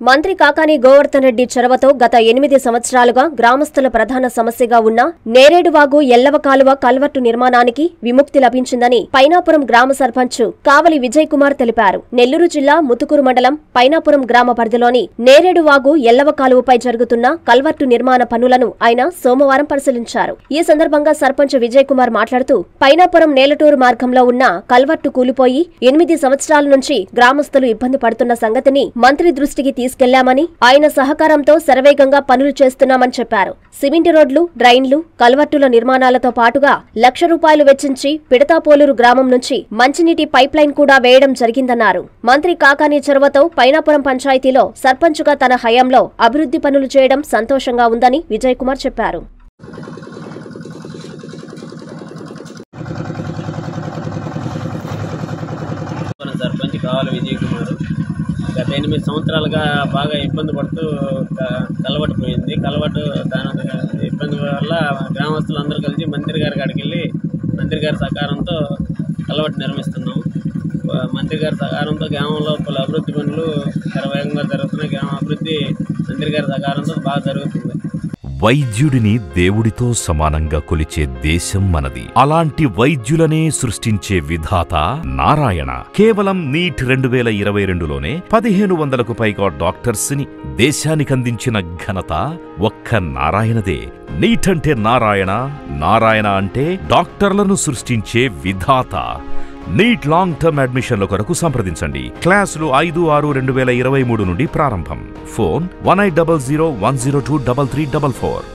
మంత్రి కాకాని గోవర్ధన్ రెడ్డి చొరవతో గత ఎనిమిది సంవత్సరాలుగా గ్రామస్తుల ప్రధాన సమస్యగా ఉన్న నేరేడువాగు ఎల్లవ కాలువ కల్వర్టు నిర్మాణానికి విముక్తి లభించిందని పైనాపురం గ్రామ సర్పంచ్ కావలి విజయ్ కుమార్ తెలిపారు నెల్లూరు జిల్లా ముతుకూరు మండలం పైనాపురం గ్రామ పరిధిలోని నేరేడువాగు ఎల్లవ కాలువపై జరుగుతున్న కల్వర్టు నిర్మాణ పనులను ఆయన సోమవారం పరిశీలించారు ఈ సందర్భంగా సర్పంచ్ విజయ్ కుమార్ మాట్లాడుతూ పైనాపురం నేలటూరు మార్గంలో ఉన్న కల్వర్టు కూలిపోయి ఎనిమిది సంవత్సరాల నుంచి గ్రామస్తులు ఇబ్బంది పడుతున్న సంగతిని మంత్రి దృష్టికి తీసుకెళ్లామని ఆయన సహకారంతో శరవేగంగా పనులు చేస్తున్నామని చెప్పారు సిమెంట్ రోడ్లు డ్రైన్లు కల్వర్టుల నిర్మాణాలతో పాటుగా లక్ష రూపాయలు వెచ్చించి పిడతాపోలూరు గ్రామం నుంచి మంచినీటి పైప్ లైన్ కూడా వేయడం జరిగిందన్నారు మంత్రి కాకాని చొరవతో పైనాపురం పంచాయతీలో సర్పంచుగా తన హయాంలో అభివృద్ధి పనులు చేయడం సంతోషంగా ఉందని విజయ్ కుమార్ చెప్పారు మన సర్పంచ్ కావాలి విజయ్ కుమార్ గత ఎనిమిది సంవత్సరాలుగా బాగా ఇబ్బంది పడుతూ క- కలవటు పోయింది కలవటు దాని ఇబ్బంది వల్ల గ్రామస్తులు అందరూ కలిసి మంత్రి గారి కాడికి వెళ్ళి మంత్రి గారి సహకారంతో కలవటు నిర్మిస్తున్నాం ఆ, మంత్రి గారి సహకారంతో గ్రామంలో పలు అభివృద్ధి పనులు శరవేగంగా జరుగుతున్నాయి గ్రామ అభివృద్ధి మంత్రి గారి సహకారంతో బాగా జరుగుతుంది వైద్యుడిని దేవుడితో సమానంగా కొలిచే దేశం మనది అలాంటి వైద్యులనే సృష్టించే విధాత నారాయణ కేవలం నీట్ రెండు వేల ఇరవై రెండులోనే పదిహేను వందలకు పైగా డాక్టర్స్ ని దేశానికి అందించిన ఘనత ఒక్క నారాయణదే నీట్ అంటే నారాయణ నారాయణ అంటే డాక్టర్లను సృష్టించే విధాత నీట్ లాంగ్ టర్మ్ అడ్మిషన్ల కొరకు సంప్రదించండి క్లాసులు ఐదు ఆరు రెండు వేల ఇరవై మూడు నుండి ప్రారంభం phone one eight double zero one zero two double three double four